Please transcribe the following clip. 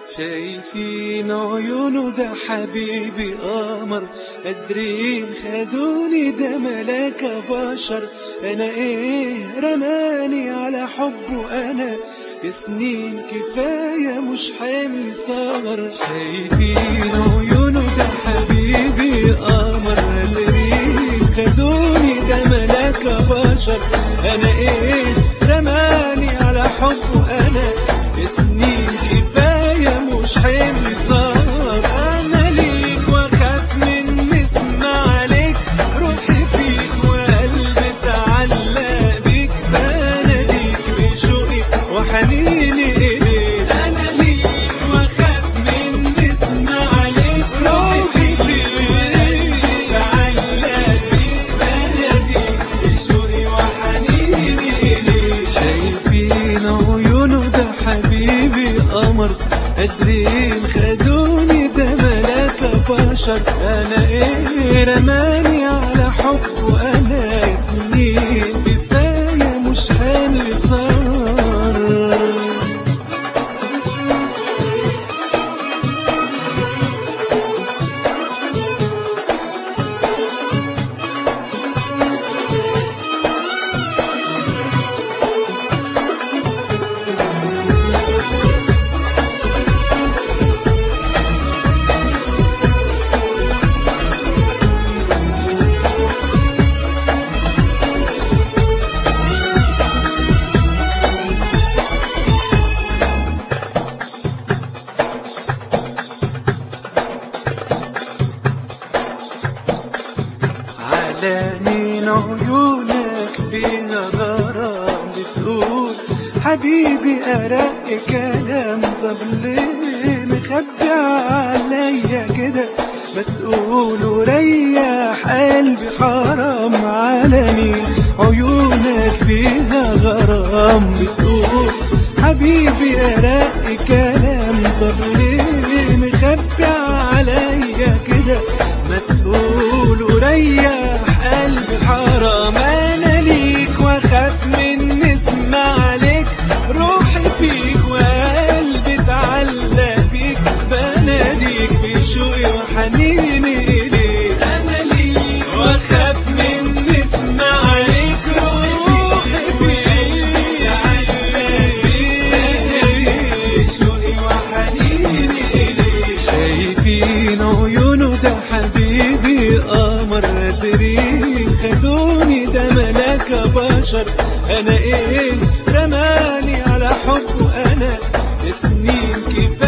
شايفين عيونه ده حبيبي قمر قادرين خدوني ده ملاك بشر انا ايه رماني على حبه انا سنين كفاية مش حمل صغر شايفين عيونه ده حبيبي قمر قادرين خدوني ده ملاك بشر انا ايه رماني على حبه انا سنين كفاية مش حمل صار أنا ليك وأخاف من اسمع عليك روحي فيك وقلبي اتعلق بيك بناديك بشوقي وحنيني إليك أنا ليك وأخاف من اسمع عليك روحي فيك وقلبي اتعلق بيك بناديك بشوقي وحنيني إليك شايفين عيونه ده حبيبي قمر قادرين خدوني ده ملاك بشر انا ايه رماني على حبه انا سنين كفايه مش حمل صار على مين عيونك بينا غرام بتقول حبيبي أرق كلام طب ليه مخبي عليا كده ما تقول ريح قلبي حرام على مين عيونك فيها غرام بتقول حبيبي أرق كلام طب ليه مخبي عليا كده ما تقول ريح قلبي حرام انا ليك واخاف من اسمع عليك روحي فيك وقلبي اتعلق بيك بناديك بشوقي وحنيني اليك انا ليك واخاف من اسمع عليك روحي فيك اتعلق بيك بشوقي وحنيني اليك شايفين عيونه ده حبيبي قمر قادرين خدوني ده ملاك بشر انا ايه رماني على حبه انا سنين كفايه